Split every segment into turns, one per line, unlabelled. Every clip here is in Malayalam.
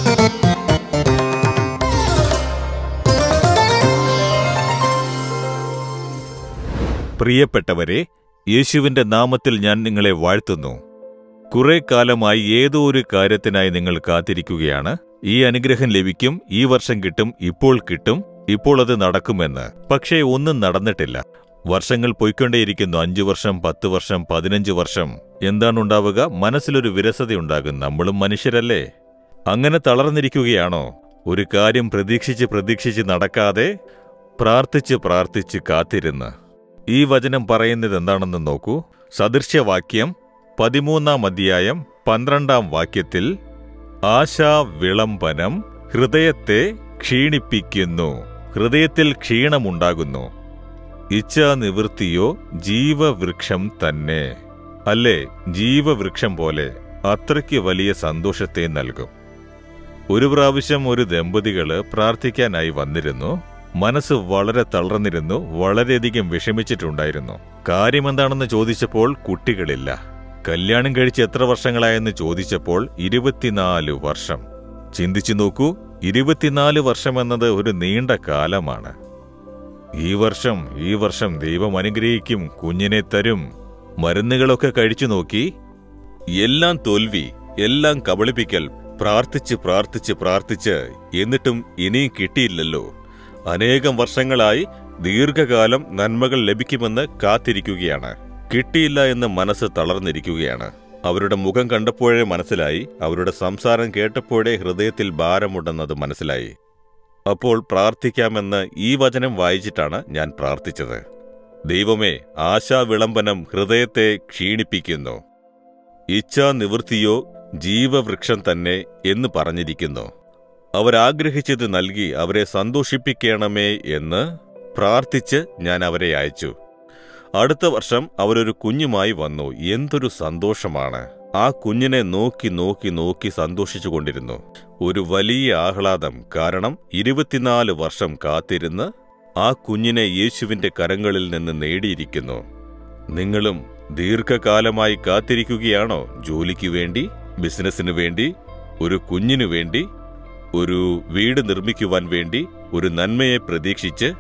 പ്രിയപ്പെട്ടവരെ യേശുവിന്റെ നാമത്തിൽ ഞാൻ നിങ്ങളെ വാഴ്ത്തുന്നു കുറെ കാലമായി ഏതോ ഒരു കാര്യത്തിനായി നിങ്ങൾ കാത്തിരിക്കുകയാണ് ഈ അനുഗ്രഹം ലഭിക്കും ഈ വർഷം കിട്ടും ഇപ്പോൾ കിട്ടും ഇപ്പോൾ അത് നടക്കുമെന്ന് പക്ഷേ ഒന്നും നടന്നിട്ടില്ല വർഷങ്ങൾ പോയിക്കൊണ്ടേയിരിക്കുന്നു അഞ്ചു വർഷം പത്ത് വർഷം പതിനഞ്ച് വർഷം എന്താണുണ്ടാവുക മനസ്സിലൊരു വിരസതയുണ്ടാകും നമ്മളും മനുഷ്യരല്ലേ അങ്ങനെ തളർന്നിരിക്കുകയാണോ ഒരു കാര്യം പ്രതീക്ഷിച്ച് പ്രതീക്ഷിച്ച് നടക്കാതെ പ്രാർത്ഥിച്ച് പ്രാർത്ഥിച്ച് കാത്തിരുന്ന് ഈ വചനം പറയുന്നത് എന്താണെന്ന് നോക്കൂ സദൃശ്യവാക്യം പതിമൂന്നാം അധ്യായം പന്ത്രണ്ടാം വാക്യത്തിൽ ആശാ വിളംബനം ഹൃദയത്തെ ക്ഷീണിപ്പിക്കുന്നു ഹൃദയത്തിൽ ക്ഷീണമുണ്ടാകുന്നു ഇച്ഛാനിവൃത്തിയോ ജീവവൃക്ഷം തന്നെ അല്ലേ ജീവവൃക്ഷം പോലെ അത്രയ്ക്ക് വലിയ സന്തോഷത്തെ നൽകും ഒരു പ്രാവശ്യം ഒരു ദമ്പതികള് പ്രാർത്ഥിക്കാനായി വന്നിരുന്നു മനസ്സ് വളരെ തളർന്നിരുന്നു വളരെയധികം വിഷമിച്ചിട്ടുണ്ടായിരുന്നു കാര്യമെന്താണെന്ന് ചോദിച്ചപ്പോൾ കുട്ടികളില്ല കല്യാണം കഴിച്ച് എത്ര വർഷങ്ങളായെന്ന് ചോദിച്ചപ്പോൾ ഇരുപത്തിനാല് വർഷം ചിന്തിച്ചു നോക്കൂ ഇരുപത്തിനാല് വർഷം എന്നത് ഒരു നീണ്ട കാലമാണ് ഈ വർഷം ഈ വർഷം ദൈവം അനുഗ്രഹിക്കും കുഞ്ഞിനെ തരും മരുന്നുകളൊക്കെ കഴിച്ചു നോക്കി എല്ലാം തോൽവി എല്ലാം കബളിപ്പിക്കൽ പ്രാർത്ഥിച്ച് പ്രാർത്ഥിച്ച് പ്രാർത്ഥിച്ച് എന്നിട്ടും ഇനിയും കിട്ടിയില്ലല്ലോ അനേകം വർഷങ്ങളായി ദീർഘകാലം നന്മകൾ ലഭിക്കുമെന്ന് കാത്തിരിക്കുകയാണ് കിട്ടിയില്ല എന്ന് മനസ്സ് തളർന്നിരിക്കുകയാണ് അവരുടെ മുഖം കണ്ടപ്പോഴേ മനസ്സിലായി അവരുടെ സംസാരം കേട്ടപ്പോഴേ ഹൃദയത്തിൽ ഭാരമുണ്ടെന്നത് മനസ്സിലായി അപ്പോൾ പ്രാർത്ഥിക്കാമെന്ന് ഈ വചനം വായിച്ചിട്ടാണ് ഞാൻ പ്രാർത്ഥിച്ചത് ദൈവമേ ആശാവിളംബനം ഹൃദയത്തെ ക്ഷീണിപ്പിക്കുന്നു ഇച്ഛാനിവൃത്തിയോ ജീവവൃക്ഷം തന്നെ എന്ന് പറഞ്ഞിരിക്കുന്നു അവരാഗ്രഹിച്ചത് നൽകി അവരെ സന്തോഷിപ്പിക്കണമേ എന്ന് പ്രാർത്ഥിച്ച് ഞാൻ അവരെ അയച്ചു അടുത്ത വർഷം അവരൊരു കുഞ്ഞുമായി വന്നു എന്തൊരു സന്തോഷമാണ് ആ കുഞ്ഞിനെ നോക്കി നോക്കി നോക്കി സന്തോഷിച്ചുകൊണ്ടിരുന്നു ഒരു വലിയ ആഹ്ലാദം കാരണം ഇരുപത്തിനാല് വർഷം കാത്തിരുന്ന് ആ കുഞ്ഞിനെ യേശുവിന്റെ കരങ്ങളിൽ നിന്ന് നേടിയിരിക്കുന്നു നിങ്ങളും ദീർഘകാലമായി കാത്തിരിക്കുകയാണോ ജോലിക്ക് വേണ്ടി ബിസിനസ്സിനു വേണ്ടി ഒരു കുഞ്ഞിനു വേണ്ടി ഒരു വീട് നിർമ്മിക്കുവാൻ വേണ്ടി ഒരു നന്മയെ പ്രതീക്ഷിച്ച്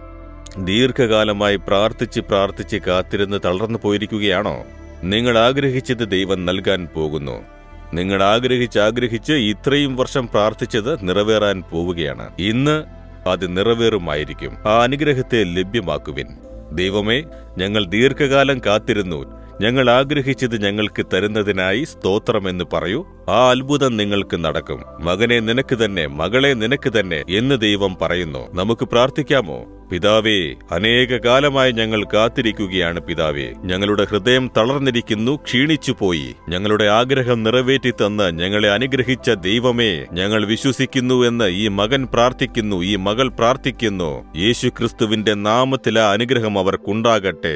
ദീർഘകാലമായി പ്രാർത്ഥിച്ച് പ്രാർത്ഥിച്ച് കാത്തിരുന്ന് തളർന്നു പോയിരിക്കുകയാണോ നിങ്ങൾ ആഗ്രഹിച്ചത് ദൈവം നൽകാൻ പോകുന്നു നിങ്ങൾ ആഗ്രഹിച്ച് ആഗ്രഹിച്ച് ഇത്രയും വർഷം പ്രാർത്ഥിച്ചത് നിറവേറാൻ പോവുകയാണ് ഇന്ന് അത് നിറവേറുമായിരിക്കും ആ അനുഗ്രഹത്തെ ലഭ്യമാക്കുവിൻ ദൈവമേ ഞങ്ങൾ ദീർഘകാലം കാത്തിരുന്നു ഞങ്ങൾ ആഗ്രഹിച്ചത് ഞങ്ങൾക്ക് തരുന്നതിനായി സ്തോത്രമെന്ന് പറയൂ ആ അത്ഭുതം നിങ്ങൾക്ക് നടക്കും മകനെ നിനക്ക് തന്നെ മകളെ നിനക്ക് തന്നെ എന്ന് ദൈവം പറയുന്നു നമുക്ക് പ്രാർത്ഥിക്കാമോ പിതാവേ അനേക കാലമായി ഞങ്ങൾ കാത്തിരിക്കുകയാണ് പിതാവേ ഞങ്ങളുടെ ഹൃദയം തളർന്നിരിക്കുന്നു ക്ഷീണിച്ചുപോയി ഞങ്ങളുടെ ആഗ്രഹം നിറവേറ്റി തന്ന് ഞങ്ങളെ അനുഗ്രഹിച്ച ദൈവമേ ഞങ്ങൾ വിശ്വസിക്കുന്നു എന്ന് ഈ മകൻ പ്രാർത്ഥിക്കുന്നു ഈ മകൾ പ്രാർത്ഥിക്കുന്നു യേശു ക്രിസ്തുവിന്റെ നാമത്തിൽ ആ അനുഗ്രഹം അവർക്കുണ്ടാകട്ടെ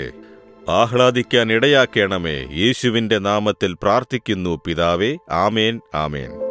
ആഹ്ലാദിക്കാൻ ഇടയാക്കണമേ യേശുവിന്റെ നാമത്തിൽ പ്രാർത്ഥിക്കുന്നു പിതാവേ ആമേൻ ആമേൻ